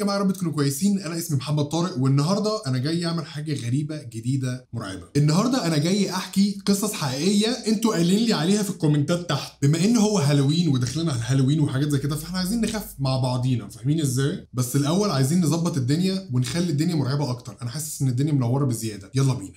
جماعه يا رب تكونوا كويسين انا اسمي محمد طارق والنهارده انا جاي اعمل حاجه غريبه جديده مرعبه النهارده انا جاي احكي قصص حقيقيه انتوا قايلين لي عليها في الكومنتات تحت بما ان هو هالوين وداخلين على الهالوين وحاجات زي كده فاحنا عايزين نخاف مع بعضينا فاهمين ازاي بس الاول عايزين نظبط الدنيا ونخلي الدنيا مرعبه اكتر انا حاسس ان الدنيا منوره بزياده يلا بينا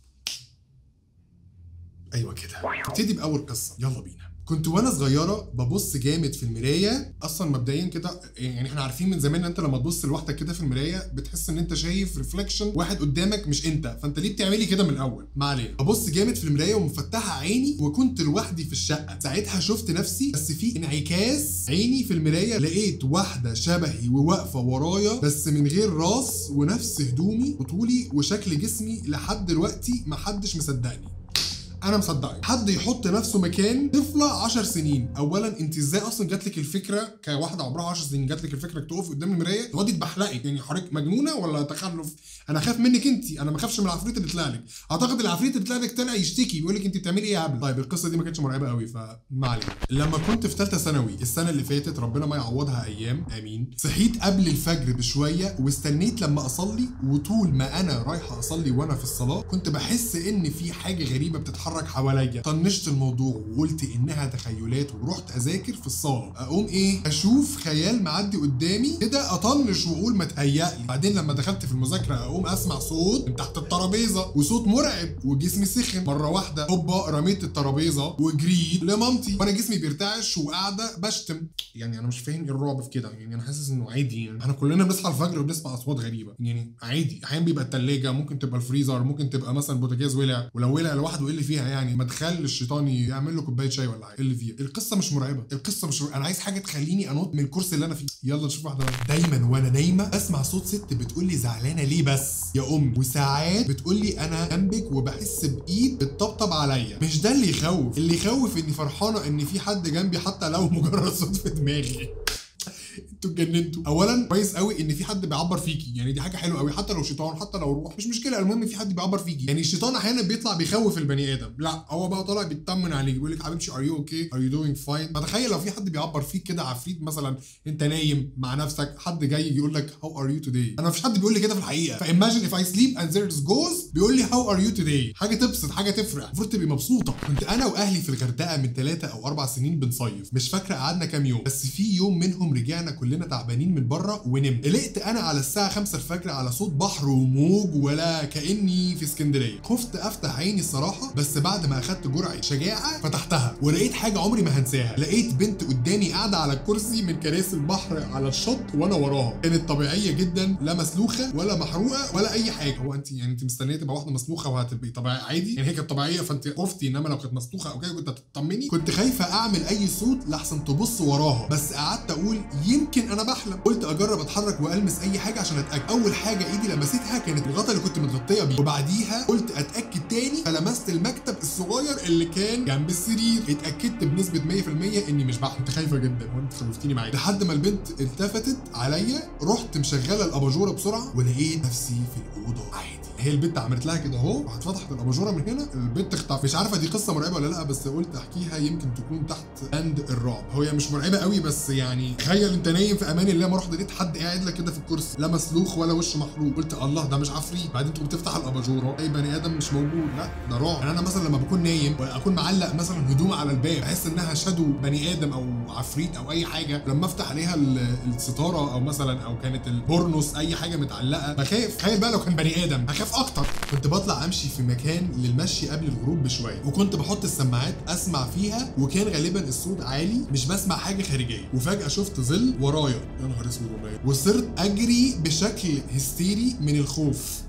ايوه كده نبتدي باول قصه يلا بينا كنت وانا صغيره ببص جامد في المرايه اصلا مبدئيا كده يعني احنا عارفين من زمان ان انت لما تبص لوحدك كده في المرايه بتحس ان انت شايف ريفليكشن واحد قدامك مش انت فانت ليه بتعملي كده من الاول ما علينا ببص جامد في المرايه ومفتحه عيني وكنت لوحدي في الشقه ساعتها شفت نفسي بس في انعكاس عيني في المرايه لقيت واحده شبهي وواقفه ورايا بس من غير راس ونفس هدومي وطولي وشكل جسمي لحد دلوقتي محدش مصدقني انا مصدقك حد يحط نفسه مكان طفله 10 سنين اولا انت ازاي اصلا جات لك الفكره كواحده عمرها 10 سنين جات لك الفكره تقفي قدام المرايه تقعدي تبحلقي يعني حضرتك مجنونه ولا تخلف انا خاف منك انت انا ما اخافش من العفريت اللي طلع لك اعتقد العفريت اللي طلع لك طلع يشتكي بيقول لك انت بتعملي ايه يا هبل طيب القصه دي ما كانتش مرعبه قوي فما علينا لما كنت في ثالثه ثانوي السنه اللي فاتت ربنا ما يعوضها ايام امين صحيت قبل الفجر بشويه واستنيت لما اصلي وطول ما انا رايحه اصلي وانا في الصلاه كنت بحس ان في حاجه غريبه بتتحرك حواليا طنشت الموضوع وقلت انها تخيلات ورحت اذاكر في الصاله اقوم ايه اشوف خيال معدي قدامي كده اطنش واقول ما تهيألي بعدين لما دخلت في المذاكره اقوم اسمع صوت من تحت الترابيزه وصوت مرعب وجسمي سخن مره واحده هوبا رميت الترابيزه وجريت لمامتي وانا جسمي بيرتعش وقاعده بشتم يعني انا مش فاهم ايه الرعب في كده يعني انا حاسس انه عادي يعني احنا كلنا بنصحى الفجر وبنسمع اصوات غريبه يعني عادي احيانا بيبقى التلاجة ممكن تبقى الفريزر ممكن تبقى مثلا بوتاجاز ولع ولو ولع لوحده ايه اللي فيها يعني ما تخلي الشيطان يعمل له كوبايه شاي ولا حاجه ايه اللي فيها القصه مش مرعبه القصه مش مرعبة. انا عايز حاجه تخليني انط من الكرسي اللي انا فيه يلا نشوف واحده دايما وانا نايمه اسمع صوت ست بتقول لي زعلانه ليه بس يا ام وساعات بتقول لي انا جنبك وبحس بايد بتطبطب عليا مش ده اللي يخوف اللي يخوف اني فرحانه ان في حد جنبي حتى لو مجرد صوت في دماغي انتوا اتجننتوا اولا كويس قوي ان في حد بيعبر فيكي يعني دي حاجه حلوه قوي حتى لو شيطان حتى لو روح مش مشكله المهم في حد بيعبر فيكي يعني الشيطان احيانا بيطلع بيخوف البني ادم لا هو بقى طالع بيطمن عليك بيقول لك حبيبتي ار يو اوكي ار يو دوينج فاين فتخيل لو في حد بيعبر فيك كده عفريت مثلا انت نايم مع نفسك حد جاي يقول لك هاو ار يو توداي انا مفيش حد بيقول لي كده في الحقيقه فايماجن اف اي سليب اند ذيرز جوز بيقول لي هاو ار يو توداي حاجه تبسط حاجه تفرح المفروض تبقي مبسوطه كنت انا واهلي في الغردقه من ثلاثة او اربع سنين بنصيف مش فاكره قعدنا كام يوم بس في يوم منهم رجعنا كلنا تعبانين من بره ونمت قلقت انا على الساعه 5 الفجر على صوت بحر وموج ولا كاني في اسكندريه خفت افتح عيني الصراحه بس بعد ما اخدت جرعه شجاعه فتحتها ولقيت حاجه عمري ما هنساها لقيت بنت قدامي قاعده على الكرسي من كراسي البحر على الشط وانا وراها كانت طبيعيه جدا لا مسلوخه ولا محروقه ولا اي حاجه هو انت يعني انت مستنيه تبقى واحده مسلوخه وهتبقي طبيعي عادي يعني هي كانت طبيعيه فانت خفتي انما لو كانت مسلوخه او كده كنت هتطمني كنت خايفه اعمل اي صوت لحسن تبص وراها بس قعدت اقول يمكن انا بحلم قلت اجرب اتحرك والمس اي حاجه عشان اتاكد اول حاجه ايدي لمستها كانت الغطا اللي كنت متغطيه بيه وبعديها قلت اتاكد تاني فلمست المكتب الصغير اللي كان جنب السرير اتاكدت بنسبه 100% اني مش بحلم كنت خايفه جدا وانت خوفتيني معاك لحد ما البنت التفتت عليا رحت مشغله الاباجوره بسرعه ولقيت نفسي في الاوضه عادي هي البنت عملت لها كده اهو راحت فتحت الاباجوره من هنا البنت اختفت مش عارفه دي قصه مرعبه ولا لا بس قلت احكيها يمكن تكون تحت بند الرعب هي مش مرعبه قوي بس يعني تخيل انت نايم في امان الله ما رحت لقيت حد قاعد لك كده في الكرسي لا مسلوخ ولا وش محروق قلت الله ده مش عفريت بعدين تقوم تفتح الاباجوره اي بني ادم مش موجود لا ده رعب يعني انا مثلا لما بكون نايم واكون معلق مثلا هدوم على الباب بحس انها شادو بني ادم او عفريت او اي حاجه لما افتح عليها ال- الستاره او مثلا او كانت البورنوس اي حاجه متعلقه بخاف تخيل بقى لو كان بني ادم هخاف اكتر كنت بطلع امشي في مكان للمشي قبل الغروب بشويه وكنت بحط السماعات اسمع فيها وكان غالبا الصوت عالي مش بسمع حاجه خارجيه وفجاه شفت ظل ورايا يا نهار اسود والله وصرت اجري بشكل هستيري من الخوف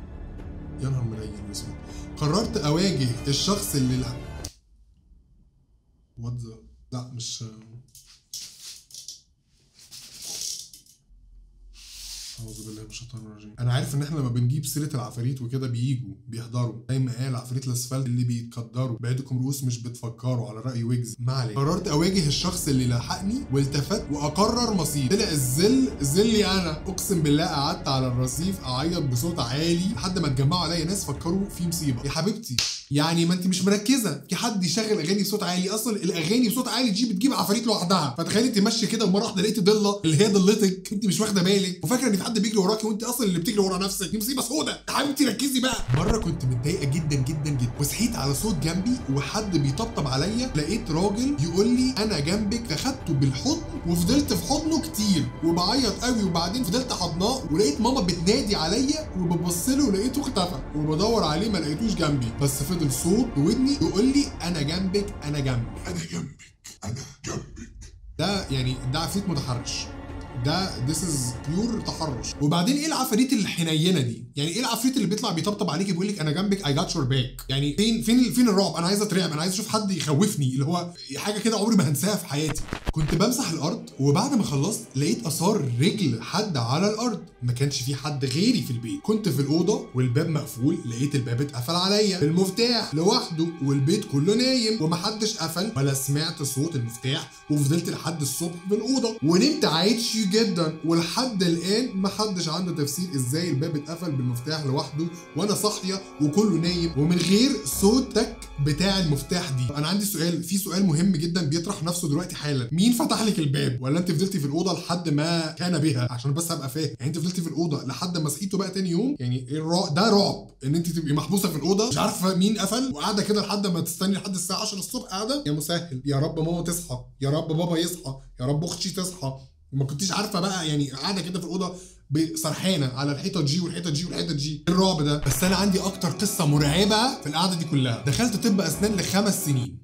يا نهار منيل واسود قررت اواجه الشخص اللي وات لا مش اعوذ بالله من الشيطان الرجيم انا عارف ان احنا لما بنجيب سيره العفاريت وكده بييجوا بيحضروا زي ما قال عفاريت الاسفلت اللي بيتقدروا بعيدكم رؤوس مش بتفكروا على راي ويجز ما علينا قررت اواجه الشخص اللي لاحقني والتفت واقرر مصير طلع الظل ظلي انا اقسم بالله قعدت على الرصيف اعيط بصوت عالي لحد ما اتجمعوا عليا ناس فكروا في مصيبه يا حبيبتي يعني ما انت مش مركزه في حد يشغل اغاني بصوت عالي اصلا الاغاني بصوت عالي دي بتجيب عفاريت لوحدها فتخيلي انت ماشيه كده ومره واحده لقيتي ضله اللي هي ضلتك انت مش واخده بالك وفاكره ان في حد بيجري وراكي وانت اصلا اللي بتجري ورا نفسك دي مصيبه سودا يا حبيبتي ركزي بقى مره كنت متضايقه جدا جدا جدا وصحيت على صوت جنبي وحد بيطبطب عليا لقيت راجل يقول لي انا جنبك فخدته بالحضن وفضلت في حضنه كتير وبعيط قوي وبعدين فضلت حضناه ولقيت ماما بتنادي عليا وببص له ولقيته اختفى وبدور عليه ما لقيتوش جنبي بس فضل صوت ودني يقول لي انا جنبك انا جنبك انا جنبك انا جنبك ده يعني ده عفريت متحرش ده this is بيور تحرش وبعدين ايه العفاريت الحنينه دي يعني ايه العفريت اللي بيطلع بيطبطب عليك بيقول لك انا جنبك اي جات يور باك يعني فين فين فين الرعب انا عايز اترعب انا عايز اشوف حد يخوفني اللي هو حاجه كده عمري ما هنساها في حياتي كنت بمسح الارض وبعد ما خلصت لقيت اثار رجل حد على الارض ما كانش في حد غيري في البيت كنت في الاوضه والباب مقفول لقيت الباب اتقفل عليا بالمفتاح لوحده والبيت كله نايم ومحدش قفل ولا سمعت صوت المفتاح وفضلت لحد الصبح في الاوضه ونمت عايش جدا ولحد الان محدش عنده تفسير ازاي الباب اتقفل بالمفتاح لوحده وانا صاحيه وكله نايم ومن غير صوت تك بتاع المفتاح دي انا عندي سؤال في سؤال مهم جدا بيطرح نفسه دلوقتي حالا مين فتح لك الباب ولا انت فضلتي في الاوضه لحد ما كان بها عشان بس ابقى فاهم يعني انت فضلتي في الاوضه لحد ما صحيتوا بقى تاني يوم يعني إيه الرعب ده رعب ان انت تبقي محبوسه في الاوضه مش عارفه مين قفل وقاعده كده لحد ما تستني لحد الساعه 10 الصبح قاعده يا مسهل يا رب ماما تصحى يا رب بابا يصحى يا رب اختي تصحى وما كنتيش عارفه بقى يعني قاعده كده في الاوضه سرحانه على الحيطه جي والحيطه جي والحيطه جي إيه الرعب ده بس انا عندي اكتر قصه مرعبه في القعده دي كلها دخلت طب اسنان لخمس سنين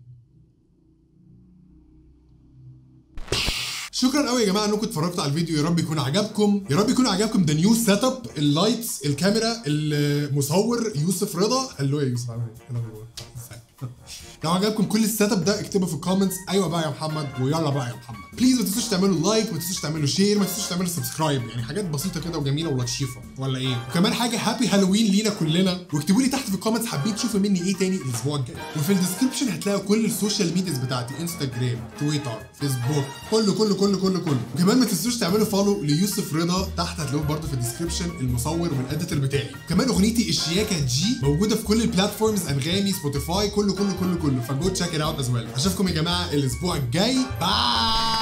شكرا قوي يا جماعه انكم اتفرجتوا على الفيديو يا رب يكون عجبكم يا رب يكون عجبكم ده نيو سيت اب اللايتس الكاميرا المصور يوسف رضا هلو يا يوسف عامل ايه إيه الأخبار؟ لو عجبكم كل السيت اب ده اكتبوا في الكومنتس ايوه بقى يا محمد ويلا بقى يا محمد بليز ما تنسوش تعملوا لايك ما تنسوش تعملوا شير ما تنسوش تعملوا سبسكرايب يعني حاجات بسيطه كده وجميله ولطيفه ولا ايه وكمان حاجه هابي هالوين لينا كلنا واكتبوا لي تحت في الكومنتس حابين تشوفوا مني ايه تاني الاسبوع الجاي وفي الديسكربشن هتلاقوا كل السوشيال ميدياز بتاعتي انستجرام تويتر فيسبوك كله كله كله كله كله وكمان ما تنسوش تعملوا فولو ليوسف رضا تحت هتلاقوه برده في الديسكربشن المصور والاديتور بتاعي كمان اغنيتي الشياكه جي موجوده في كل البلاتفورمز انغامي سبوتيفاي كله كله كله كله فجو تشيك ات اوت از ويل اشوفكم يا جماعه الاسبوع الجاي باي